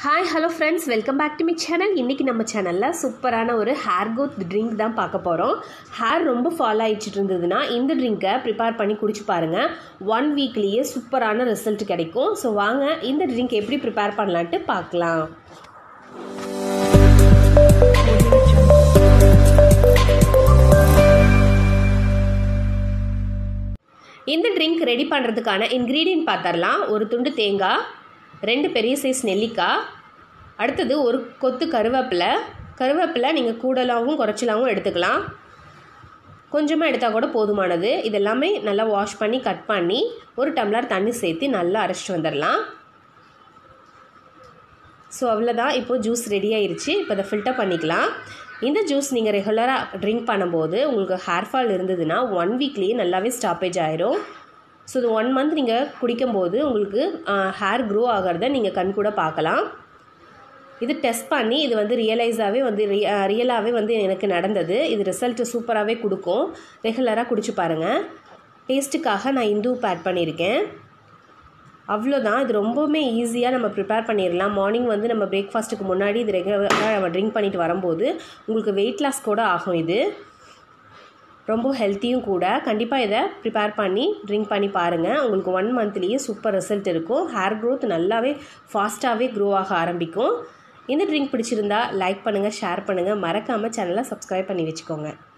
hi hello friends welcome back to my channel இன்றைக்கி நம்ம சேனலில் சூப்பரான ஒரு ஹேர் growth ட்ரிங்க் தான் பார்க்க போகிறோம் ஹேர் ரொம்ப ஃபால் ஆகிடுச்சிட்டு இருந்ததுன்னா இந்த ட்ரிங்க்கை ப்ரிப்பேர் பண்ணி குடிச்சு பாருங்கள் ஒன் வீக்லேயே சூப்பரான ரிசல்ட் கிடைக்கும் ஸோ வாங்க இந்த ட்ரிங்க் எப்படி ப்ரிப்பேர் பண்ணலான்ட்டு பார்க்கலாம் இந்த ட்ரிங்க் ரெடி பண்ணுறதுக்கான இன்க்ரீடியன்ட் பார்த்துடலாம் ஒரு துண்டு தேங்காய் ரெண்டு பெரிய சைஸ் நெல்லிக்காய் அடுத்தது ஒரு கொத்து கருவேப்பிலை கருவேப்பிலை நீங்கள் கூடலாகவும் குறைச்சலாகவும் எடுத்துக்கலாம் கொஞ்சமாக எடுத்தால் கூட போதுமானது இதெல்லாமே நல்லா வாஷ் பண்ணி கட் பண்ணி ஒரு டம்ளர் தண்ணி சேர்த்து நல்லா அரைச்சிட்டு வந்துடலாம் ஸோ அவ்வளோதான் இப்போது ஜூஸ் ரெடி ஆயிருச்சு இப்போ அதை ஃபில்டர் பண்ணிக்கலாம் இந்த ஜூஸ் நீங்கள் ரெகுலராக ட்ரிங்க் பண்ணும்போது உங்களுக்கு ஹேர் ஃபால் இருந்ததுன்னா ஒன் வீக்லேயே நல்லாவே ஸ்டாப்பேஜ் ஆயிரும் ஸோ இது ஒன் மந்த் நீங்கள் குடிக்கும்போது உங்களுக்கு ஹேர் க்ரோ ஆகிறத நீங்கள் கண் கூட பார்க்கலாம் இது டெஸ்ட் பண்ணி இது வந்து ரியலைஸாகவே வந்து ரியலாகவே வந்து எனக்கு நடந்தது இது ரிசல்ட்டு சூப்பராகவே கொடுக்கும் ரெகுலராக குடிச்சு பாருங்கள் டேஸ்ட்டுக்காக நான் இந்து ஆட் பண்ணியிருக்கேன் அவ்வளோதான் இது ரொம்பவுமே ஈஸியாக நம்ம ப்ரிப்பேர் பண்ணிடலாம் மார்னிங் வந்து நம்ம பிரேக்ஃபாஸ்ட்டுக்கு முன்னாடி இது ரெகுலராக நம்ம ட்ரிங்க் பண்ணிட்டு வரும்போது உங்களுக்கு வெயிட் லாஸ் கூட ஆகும் இது ரொம்ப ஹெல்த்தியும் கூட கண்டிப்பாக இதை ப்ரிப்பேர் பண்ணி ட்ரிங்க் பண்ணி பாருங்கள் உங்களுக்கு ஒன் மந்த்லேயே சூப்பர் ரிசல்ட் இருக்கும் ஹேர் க்ரோத் நல்லாவே ஃபாஸ்ட்டாகவே க்ரோ ஆக ஆரம்பிக்கும் இந்த ட்ரிங்க் பிடிச்சிருந்தா லைக் பண்ணுங்கள் ஷேர் பண்ணுங்கள் மறக்காமல் சேனலை சப்ஸ்கிரைப் பண்ணி வச்சுக்கோங்க